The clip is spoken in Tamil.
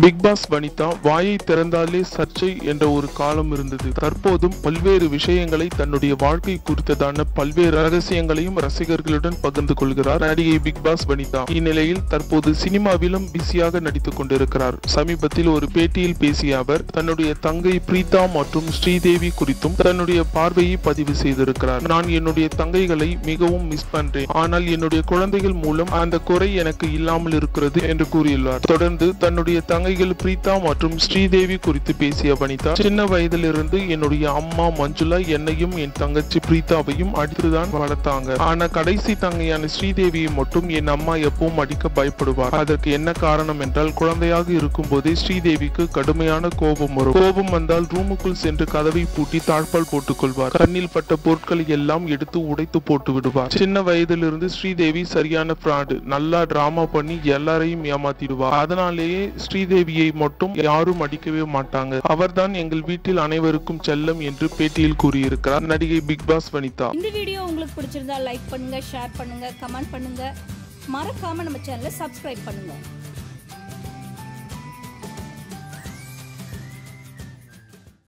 பிக் பாஸ் வனிதா வாயை திறந்தாலே சர்ச்சை என்ற ஒரு காலம் இருந்தது தற்போதும் பல்வேறு விஷயங்களை தன்னுடைய வாழ்க்கை குறித்ததான பல்வேறு ரகசியங்களையும் ரசிகர்களுடன் பகிர்ந்து கொள்கிறார் நடிகை பிக் பாஸ் வனிதா இந்நிலையில் தற்போது சினிமாவிலும் பிஸியாக நடித்துக் கொண்டிருக்கிறார் சமீபத்தில் ஒரு பேட்டியில் பேசிய அவர் தன்னுடைய தங்கை பிரீதா மற்றும் ஸ்ரீதேவி குறித்தும் தன்னுடைய பார்வையை பதிவு செய்திருக்கிறார் நான் என்னுடைய தங்கைகளை மிகவும் மிஸ் பண்றேன் ஆனால் என்னுடைய குழந்தைகள் மூலம் அந்த குறை எனக்கு இல்லாமல் இருக்கிறது என்று கூறியுள்ளார் தொடர்ந்து தன்னுடைய தங்கைகள் பிரீதா மற்றும் ஸ்ரீதேவி குறித்து பேசிய வனிதா சின்ன வயதிலிருந்து என்னுடைய அம்மா மஞ்சுளா என்னையும் என் தங்கச்சி பிரீதாவையும் அடித்துதான் வளர்த்தாங்க ஆனா கடைசி தங்கையான ஸ்ரீதேவியை மட்டும் என் அம்மா எப்பவும் அடிக்க பயப்படுவார் அதற்கு என்ன காரணம் என்றால் குழந்தையாக இருக்கும் போதே ஸ்ரீதேவிக்கு கடுமையான கோபம் வரும் கோபம் வந்தால் ரூமுக்குள் சென்று கதவை பூட்டி தாழ்பால் போட்டுக் கொள்வார் கண்ணில் பட்ட பொருட்களை எல்லாம் எடுத்து உடைத்து போட்டு விடுவார் சின்ன வயதிலிருந்து ஸ்ரீதேவி சரியான ஃப்ராடு நல்லா டிராமா பண்ணி எல்லாரையும் ஏமாத்திடுவார் அதனாலேயே ஸ்ரீதேவியை மட்டும் யாரும் அடிக்கவே மாட்டாங்க அவர்தான் எங்கள் வீட்டில் அனைவருக்கும் செல்லம் என்று பேட்டியில் கூறியிருக்கிறார் நடிகை பிக் பாஸ் வனிதா இந்த வீடியோ உங்களுக்கு பிடிச்சிருந்தா லைக் பண்ணுங்க ஷேர் பண்ணுங்க கமெண்ட் பண்ணுங்க மறக்காம நம்ம சேனலை சப்ஸ்கிரைப் பண்ணுங்க